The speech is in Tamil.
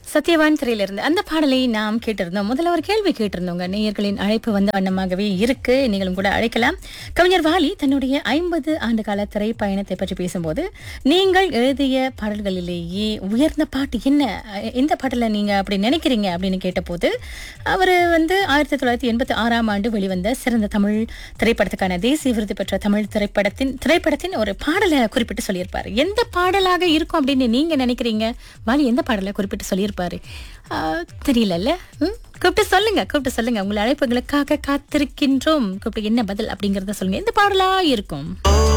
சத்யவான் திரையிலிருந்து அந்த பாடலை நாம் கேட்டிருந்தோம் முதல்ல ஒரு கேள்வி கேட்டிருந்தோங்க நேயர்களின் அழைப்பு வந்த வண்ணமாகவே இருக்கு நீங்களும் கூட அழைக்கலாம் கவிஞர் வாலி தன்னுடைய ஐம்பது ஆண்டு கால திரைப்பயணத்தை பற்றி பேசும்போது நீங்கள் எழுதிய பாடல்களிலேயே உயர்ந்த பாட்டு என்ன அஹ் எந்த பாட்டில் நீங்க அப்படி நினைக்கிறீங்க அப்படின்னு கேட்டபோது அவர் வந்து ஆயிரத்தி தொள்ளாயிரத்தி எண்பத்தி ஆறாம் ஆண்டு வெளிவந்த சிறந்த தமிழ் திரைப்படத்துக்கான தேசிய விருது பெற்ற தமிழ் திரைப்படத்தின் திரைப்படத்தின் ஒரு பாடலை குறிப்பிட்டு சொல்லியிருப்பாரு எந்த பாடலாக இருக்கும் அப்படின்னு நீங்க நினைக்கிறீங்க வாலி எந்த பாடலை குறிப்பிட்டு சொல்லியிருப்பாரு ஆஹ், தெரியலல்ல ம்? கூப்பிட்டு சொல்லுங்க கூப்பிட்டு சொல்லுங்க உங்களை அழைப்புகளுக்காக காத்திருக்கின்றோம் கூப்பிட்டு என்ன பதில் அப்படிங்கறத சொல்லுங்க எந்த பாடலா இருக்கும் ஓ